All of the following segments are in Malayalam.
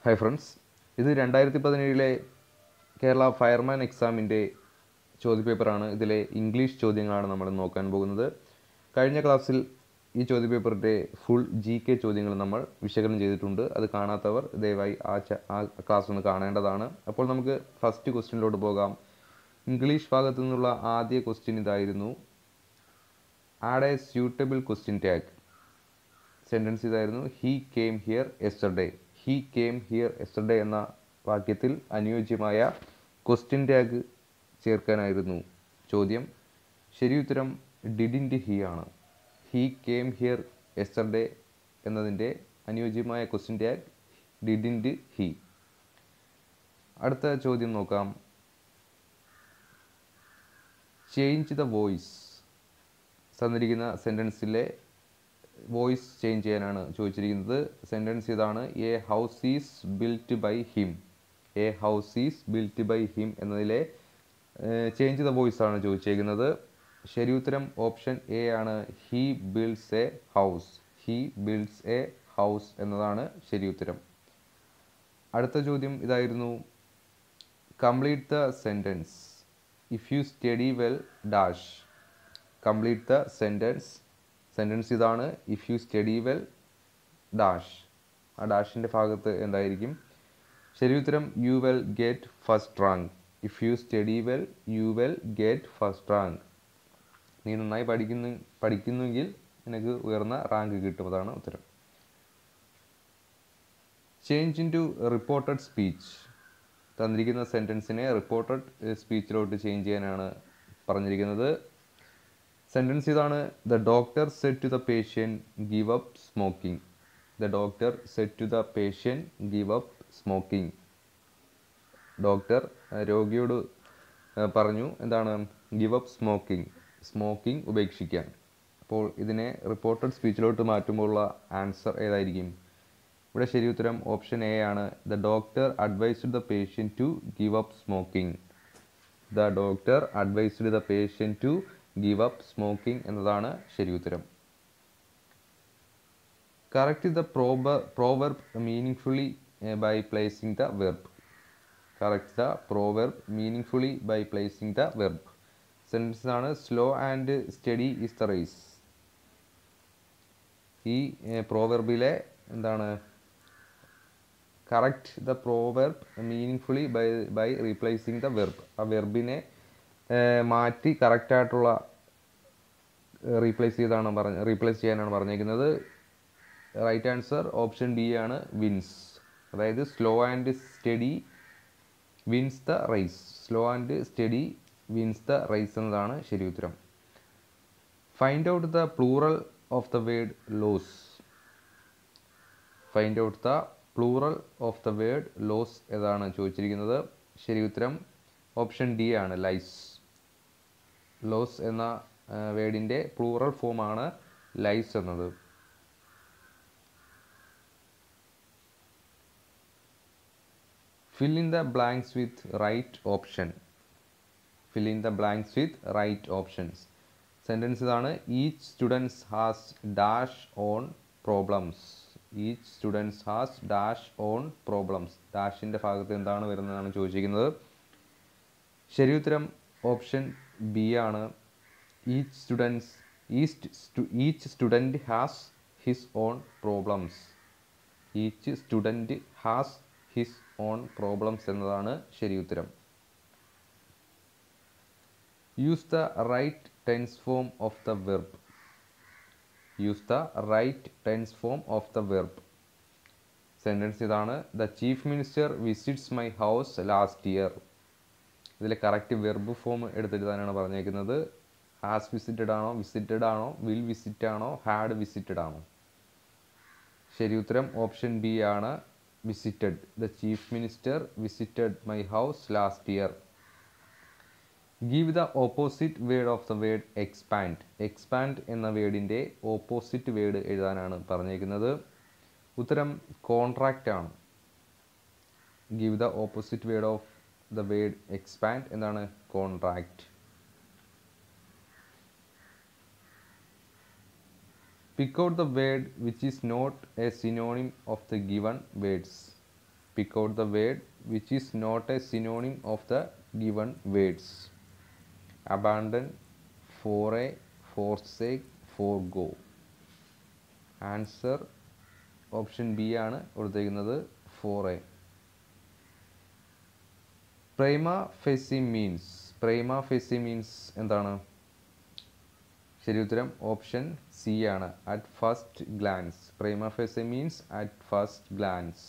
ഹായ് ഫ്രണ്ട്സ് ഇത് രണ്ടായിരത്തി പതിനേഴിലെ കേരള ഫയർമാൻ എക്സാമിൻ്റെ ചോദ്യപേപ്പറാണ് ഇതിലെ ഇംഗ്ലീഷ് ചോദ്യങ്ങളാണ് നമ്മൾ നോക്കാൻ പോകുന്നത് കഴിഞ്ഞ ക്ലാസ്സിൽ ഈ ചോദ്യപേപ്പറിൻ്റെ ഫുൾ ജി കെ ചോദ്യങ്ങൾ നമ്മൾ വിശകലനം ചെയ്തിട്ടുണ്ട് അത് കാണാത്തവർ ദയവായി ആ ച ആ ക്ലാസ് ഒന്ന് കാണേണ്ടതാണ് അപ്പോൾ നമുക്ക് ഫസ്റ്റ് ക്വസ്റ്റ്യനിലോട്ട് പോകാം ഇംഗ്ലീഷ് ഭാഗത്തു നിന്നുള്ള ആദ്യ ക്വസ്റ്റ്യൻ ഇതായിരുന്നു add a suitable question tag sentence ഇതായിരുന്നു he came here yesterday he came here yesterday എന്ന വാക്യത്തിൽ അനുയോജ്യമായ ക്വസ്റ്റ്യൻ ടാഗ് ചേർക്കാനായിരുന്നു ചോദ്യം ശരിയുത്തരം ഡിഡിൻറ്റ് ഹീ ആണ് ഹീ കെയിം ഹിയർ എസ്റ്റർഡേ എന്നതിൻ്റെ അനുയോജ്യമായ ക്വസ്റ്റ്യൻ ടാഗ് ഡിഡിൻറ്റ് ഹീ അടുത്ത ചോദ്യം നോക്കാം ചേഞ്ച് ദ വോയിസ് തന്നിരിക്കുന്ന സെൻറ്റൻസിലെ വോയിസ് ചേഞ്ച് ചെയ്യാനാണ് ചോദിച്ചിരിക്കുന്നത് സെൻറ്റൻസ് ഇതാണ് a house is built by him a house is built by him എന്നതിലെ ചേഞ്ച് ദ വോയിസ് ആണ് ചോദിച്ചേക്കുന്നത് ശരി ഉത്തരം ഓപ്ഷൻ എ ആണ് he builds a house he builds a house എന്നതാണ് ശരി ഉത്തരം അടുത്ത ചോദ്യം ഇതായിരുന്നു complete the sentence if you study well dash complete the sentence sentence ഇതാണ് if you study well dash ആ ഡാഷിൻ്റെ ഭാഗത്ത് എന്തായിരിക്കും ശരി ഉത്തരം you will get first rank if you study well you will get first rank നീ നന്നായി പഠിക്കുന്നു പഠിക്കുന്നുവെങ്കിൽ നിനക്ക് ഉയർന്ന റാങ്ക് കിട്ടും അതാണ് ഉത്തരം change into reported speech തന്നിരിക്കുന്ന സെൻറ്റൻസിനെ റിപ്പോർട്ടഡ് സ്പീച്ചിലോട്ട് ചേഞ്ച് ചെയ്യാനാണ് പറഞ്ഞിരിക്കുന്നത് സെൻറ്റൻസ് ഇതാണ് the doctor said to the patient give up smoking the doctor said to the patient give up smoking doctor രോഗിയോട് പറഞ്ഞു എന്താണ് ഗിവ് അപ്പ് സ്മോക്കിംഗ് സ്മോക്കിംഗ് ഉപേക്ഷിക്കാൻ അപ്പോൾ ഇതിനെ റിപ്പോർട്ടഡ് സ്പീച്ചിലോട്ട് മാറ്റുമ്പോഴുള്ള ആൻസർ ഏതായിരിക്കും ഇവിടെ ശരി ഉത്തരം ഓപ്ഷൻ എ ആണ് the doctor advised the patient to give up smoking the doctor advised the patient to give up smoking എന്നതാണ് ശരി ഉത്തരം correct the prober proverb meaning by placing the verb correct the proverb meaning by placing the verb sentence ആണ് slow and steady is the race ഈ പ്രോവർബിലെ എന്താണ് correct the proverb meaning by by replacing the verb ആ വെർബിനെ മാറ്റി കറക്റ്റായിട്ടുള്ള റീപ്ലേസ് ചെയ്താണ് പറഞ്ഞ റീപ്ലേസ് ചെയ്യാനാണ് പറഞ്ഞേക്കുന്നത് റൈറ്റ് ആൻസർ ഓപ്ഷൻ ഡി ആണ് വിൻസ് അതായത് slow and steady wins the race slow and steady wins the race എന്നതാണ് ശരി ഉത്തരം find out the plural of the word louse find out the plural of the word louse ഏതാണ് ചോദിച്ചിരിക്കുന്നത് ശരി ഉത്തരം ഓപ്ഷൻ ഡി ആണ് ലൈസ് ലോസ് എന്ന വേർഡിൻ്റെ പ്ലൂറൽ ഫോമാണ് ലൈസ് എന്നത് fill in the blanks with right option fill in the blanks with right options sentence ഇതാണ് each students has dash own problems each students has dash own problems ഡാഷിൻ്റെ ഭാഗത്ത് എന്താണ് വരുന്നതാണ് ചോദിച്ചിരിക്കുന്നത് ശരി ഉത്തരം ഓപ്ഷൻ ബി ആണ് each students east each student has his own problems each student has his own problems എന്നതാണ് ശരി ഉത്തരം use the right tense form of the verb use the right tense form of the verb sentence ഇതാണ് the chief minister visits my house last year ഇതിലെ കറക്റ്റ് വെർബ് ഫോം എടുത്തെഴുതാനാണ് പറഞ്ഞേക്കുന്നത് ഹാസ് വിസിറ്റഡ് ആണോ വിസിറ്റഡ് ആണോ വിൽ വിസിറ്റ് ആണോ ഹാഡ് വിസിറ്റഡ് ആണോ ശരി ഉത്തരം ഓപ്ഷൻ ബി ആണ് visited the chief minister visited my house last year give the opposite word of the word expand expand എന്ന വേർഡിൻ്റെ ഓപ്പോസിറ്റ് വേർഡ് എഴുതാനാണ് പറഞ്ഞേക്കുന്നത് ഉത്തരം കോൺട്രാക്റ്റ് ആണ് give the opposite word of the word expand എന്താണ് contract Pick out the word which is not a synonym of the given words. Pick out the word which is not a synonym of the given words abandon for a forsake forgo answer option B ആണ് കൊടുത്തേക്കുന്നത് for a prima facie means prima facie means എന്താണ് ശരി ഉത്തരം ഓപ്ഷൻ സി ആണ് at first glance prima facie means at first glance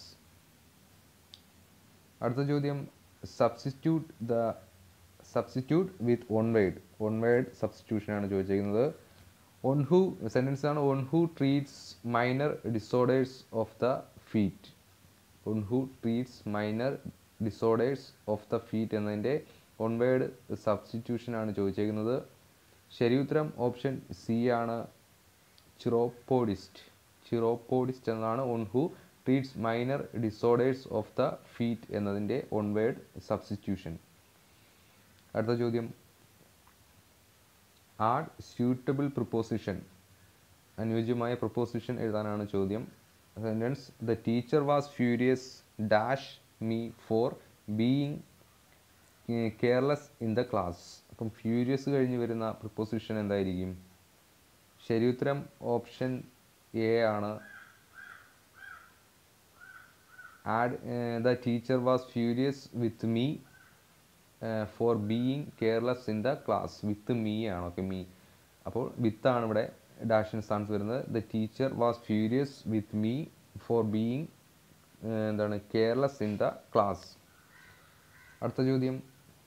അടുത്ത ചോദ്യം substitute the substitute with one word one word substitution ആണ് ചോദിച്ചിരിക്കുന്നത് ഓൺ ഹു സെൻറ്റൻസ് ആണ് on who treats minor disorders of the feet one who treats minor disorders of the feet എന്നതിൻ്റെ ഓൺ വേർഡ് സബ്സ്റ്റിറ്റ്യൂഷൻ ആണ് ചോദിച്ചേക്കുന്നത് ശരി ഉത്തരം ഓപ്ഷൻ സി ആണ് ചിറോപ്പോഡിസ്റ്റ് ചിറോപ്പോഡിസ്റ്റ് എന്നതാണ് one who treats minor disorders of the feet എന്നതിൻ്റെ ഓൺ വേർഡ് സബ്സ്റ്റിറ്റ്യൂഷൻ അടുത്ത ചോദ്യം ആഡ് സ്യൂട്ടബിൾ പ്രിപ്പോസിഷൻ അനുയോജ്യമായ പ്രൊപ്പോസിഷൻ എഴുതാനാണ് ചോദ്യം sentence the teacher was furious dash me for being careless in the class അപ്പം ഫ്യൂരിയസ് കഴിഞ്ഞ് വരുന്ന പ്രിപ്പോസിഷൻ എന്തായിരിക്കും ശരി ഉത്തരം ഓപ്ഷൻ എ ആണ് add the teacher was furious with me for being careless in the class with me ആണ് ഓക്കെ മീ അപ്പോൾ വിത്ത് ആണ് ഇവിടെ ഡാഷിൻ സ്ഥാനത്ത് വരുന്നത് the teacher was furious with me for being എന്താണ് കെയർലെസ് ഇൻ ദ ക്ലാസ് അടുത്ത ചോദ്യം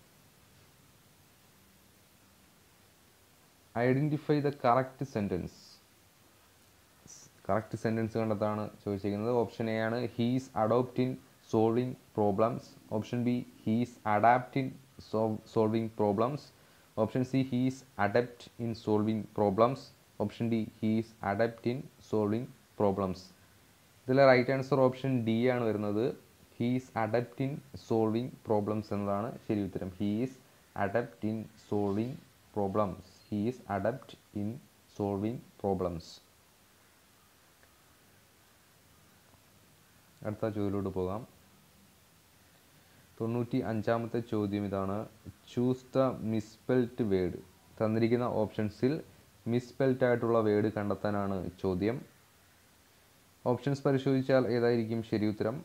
identify the correct sentence correct sentence കണ്ടെത്താണ് ചോദിച്ചിരിക്കുന്നത് ഓപ്ഷൻ എ ആണ് he's adopt in solving problems option B he's adapt in solving problems option C he's adept in solving problems option D he's adept in solving problems ഇതിലെ റൈറ്റ് ആൻസർ ഓപ്ഷൻ ഡി ആണ് വരുന്നത് he's adept in solving problems എന്നതാണ് ശരി ഉത്തരം he's adept in solving problems he's adept in solving problems അടുത്ത ചോദ്യത്തിലോട്ട് പോകാം തൊണ്ണൂറ്റി അഞ്ചാമത്തെ ചോദ്യം ഇതാണ് ചൂസ് ദ മിസ്പെൽറ്റ് വേർഡ് തന്നിരിക്കുന്ന ഓപ്ഷൻസിൽ മിസ്പെൽറ്റ് ആയിട്ടുള്ള വേർഡ് കണ്ടെത്താനാണ് ചോദ്യം ഓപ്ഷൻസ് പരിശോധിച്ചാൽ ഏതായിരിക്കും ശരി ഉത്തരം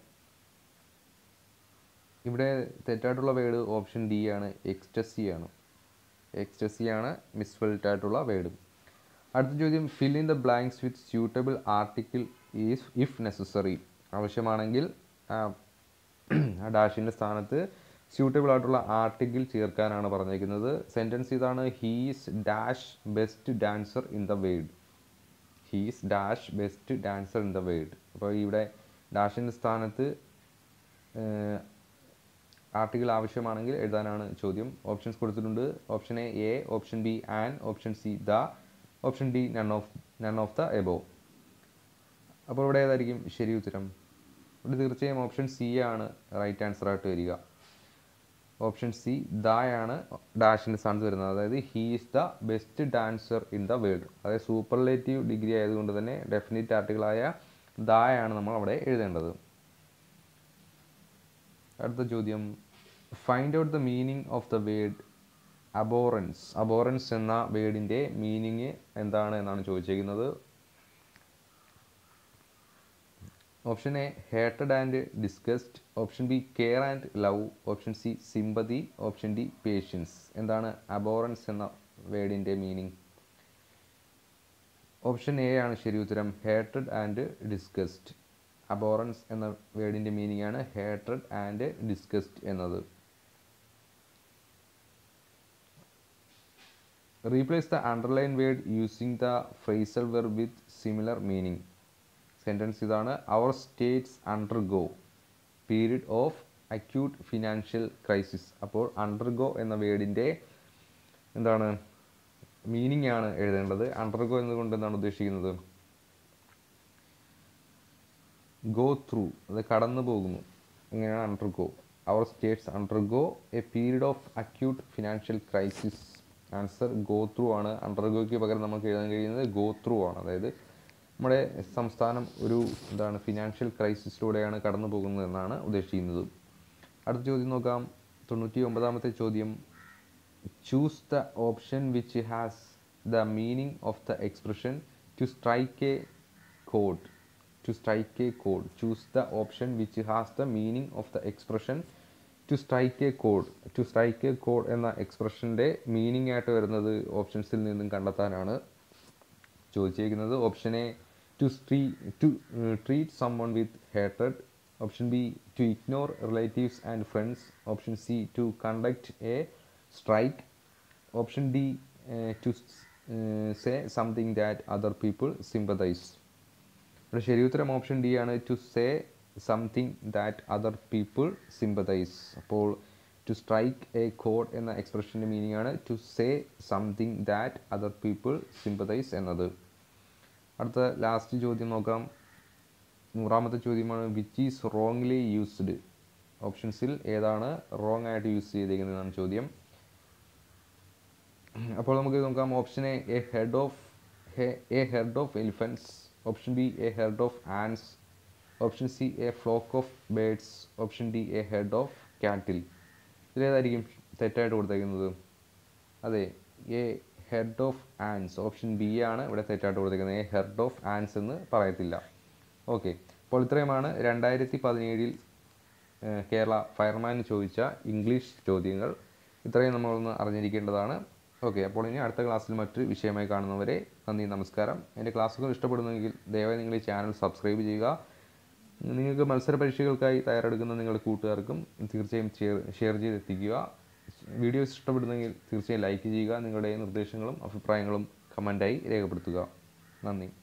ഇവിടെ തെറ്റായിട്ടുള്ള വേർഡ് ഓപ്ഷൻ ഡി ആണ് എക്സ്റ്റസി ആണ് എക്സ്റ്റസി ആണ് മിസ്പെൽറ്റ് ആയിട്ടുള്ള വേർഡ് അടുത്ത ചോദ്യം fill in the blanks with suitable articles if necessary ആവശ്യമാണെങ്കിൽ ആ ഡാഷിൻ്റെ സ്ഥാനത്ത് സ്യൂട്ടബിൾ ആയിട്ടുള്ള ആർട്ടിക്കിൾ ചേർക്കാനാണ് പറഞ്ഞിരിക്കുന്നത് സെൻറ്റൻസ് ഇതാണ് he's dash best dancer in the world he's dash best dancer in the world അപ്പോൾ ഇവിടെ ഡാഷിൻ്റെ സ്ഥാനത്ത് ആർട്ടിക്കിൾ ആവശ്യമാണെങ്കിൽ എഴുതാനാണ് ചോദ്യം ഓപ്ഷൻസ് കൊടുത്തിട്ടുണ്ട് option A a option B an option C the option D none of none of the above അപ്പോൾ ഇവിടെ ഏതായിരിക്കും ശരി ഉത്തരം ഇവിടെ തീർച്ചയായും ഓപ്ഷൻ സി ആണ് റൈറ്റ് ആൻസർ ആയിട്ട് വരിക ഓപ്ഷൻ സി ദായാണ് ഡാഷിൻ്റെ സ്ഥാനത്ത് വരുന്നത് അതായത് he is the best dancer in the world അതായത് സൂപ്പർലേറ്റീവ് ഡിഗ്രി ആയതുകൊണ്ട് തന്നെ ഡെഫിനിറ്റ് ആർട്ടിക്കിളായ ദായാണ് നമ്മൾ അവിടെ എഴുതേണ്ടത് അടുത്ത ചോദ്യം find out the meaning of the word abhorrence abhorrence എന്ന വേർഡിൻ്റെ മീനിങ് എന്താണ് എന്നാണ് ചോദിച്ചിരിക്കുന്നത് ഓപ്ഷൻ എ ഹേട്ടഡ് and disgust option B care and love option C sympathy option D patience എന്താണ് അബോറൻസ് എന്ന വേർഡിൻ്റെ മീനിങ് ഓപ്ഷൻ എ ആണ് ശരി ഉത്തരം ഹേട്ടഡ് ആൻഡ് ഡിസ്കസ്ഡ് അബോറൻസ് എന്ന വേർഡിൻ്റെ മീനിങ് ആണ് ഹേട്ടഡ് ആൻഡ് ഡിസ്കസ്ഡ് എന്നത് replace the underline word using the phrasal verb with similar meaning sentence ഇതാണ് our states undergo period of acute financial crisis അപ്പോൾ അണ്ടർഗോ എന്ന വേർഡിൻ്റെ എന്താണ് മീനിങ് ആണ് എഴുതേണ്ടത് അണ്ടർഗോ എന്നതുകൊണ്ട് എന്താണ് ഉദ്ദേശിക്കുന്നത് ഗോ ത്രൂ അത് കടന്നു പോകുന്നു ഇങ്ങനെയാണ് undergo our states undergo a period of acute financial crisis answer go through ആണ് അണ്ടർഗോയ്ക്ക് പകരം നമുക്ക് എഴുതാൻ കഴിയുന്നത് ഗോ ത്രൂ ആണ് അതായത് നമ്മുടെ സംസ്ഥാനം ഒരു എന്താണ് ഫിനാൻഷ്യൽ ക്രൈസിസിലൂടെയാണ് കടന്നു പോകുന്നതെന്നാണ് ഉദ്ദേശിക്കുന്നത് അടുത്ത ചോദ്യം നോക്കാം തൊണ്ണൂറ്റി ഒമ്പതാമത്തെ ചോദ്യം choose the option which has the meaning of the expression to strike a code to strike a code choose the option which has the meaning of the expression to strike a code to strike a കോഡ് എന്ന എക്സ്പ്രഷൻ്റെ മീനിങ് ആയിട്ട് വരുന്നത് ഓപ്ഷൻസിൽ നിന്നും കണ്ടെത്താനാണ് ചോദിച്ചിരിക്കുന്നത് option A to സ്ട്രീ to treat sum one with ഹേട്ടഡ് option B to ignore relatives and friends option C to conduct A strike option D to say something that other people sympathise ഇവിടെ ശരി ഉത്തരം ഓപ്ഷൻ ഡി ആണ് to say something that other people sympathise അപ്പോൾ ടു സ്ട്രൈക്ക് എ കോഡ് എന്ന എക്സ്പ്രഷൻ്റെ മീനിങ് ആണ് to say something that other people sympathise എന്നത് അടുത്ത ലാസ്റ്റ് ചോദ്യം നോക്കാം നൂറാമത്തെ ചോദ്യമാണ് വിച്ച് ഈസ് റോങ്ലി യൂസ്ഡ് ഓപ്ഷൻസിൽ ഏതാണ് റോങ് ആയിട്ട് യൂസ് ചെയ്തിരിക്കുന്നതാണ് ചോദ്യം അപ്പോൾ നമുക്ക് നോക്കാം option A a head of a head of elephants option B a head of ants option C a flock of birds option D a head of cattle ഇതിലേതായിരിക്കും തെറ്റായിട്ട് കൊടുത്തേക്കുന്നത് അതെ a head of ants option B ആണ് ഇവിടെ തെറ്റായിട്ട് കൊടുത്തേക്കുന്നത് എ ഹെഡ് ഓഫ് ആൻസ് എന്ന് പറയത്തില്ല ഓക്കെ അപ്പോൾ ഇത്രയുമാണ് രണ്ടായിരത്തി പതിനേഴിൽ കേരള ഫയർമാൻ ചോദിച്ച ഇംഗ്ലീഷ് ചോദ്യങ്ങൾ ഇത്രയും നമ്മളൊന്ന് അറിഞ്ഞിരിക്കേണ്ടതാണ് ഓക്കെ അപ്പോൾ ഇനി അടുത്ത ക്ലാസ്സിൽ മറ്റൊരു വിഷയമായി കാണുന്നവരെ നന്ദി നമസ്കാരം എൻ്റെ ക്ലാസ്സുകൾ ഇഷ്ടപ്പെടുന്നെങ്കിൽ ദയവായി നിങ്ങൾ ഈ ചാനൽ സബ്സ്ക്രൈബ് ചെയ്യുക നിങ്ങൾക്ക് മത്സര പരീക്ഷകൾക്കായി തയ്യാറെടുക്കുന്ന നിങ്ങളുടെ കൂട്ടുകാർക്കും തീർച്ചയായും ഷെയർ ഷെയർ ചെയ്തെത്തിക്കുക വീഡിയോസ് ഇഷ്ടപ്പെടുന്നെങ്കിൽ തീർച്ചയായും ലൈക്ക് ചെയ്യുക നിങ്ങളുടെ നിർദ്ദേശങ്ങളും അഭിപ്രായങ്ങളും കമൻറ്റായി രേഖപ്പെടുത്തുക നന്ദി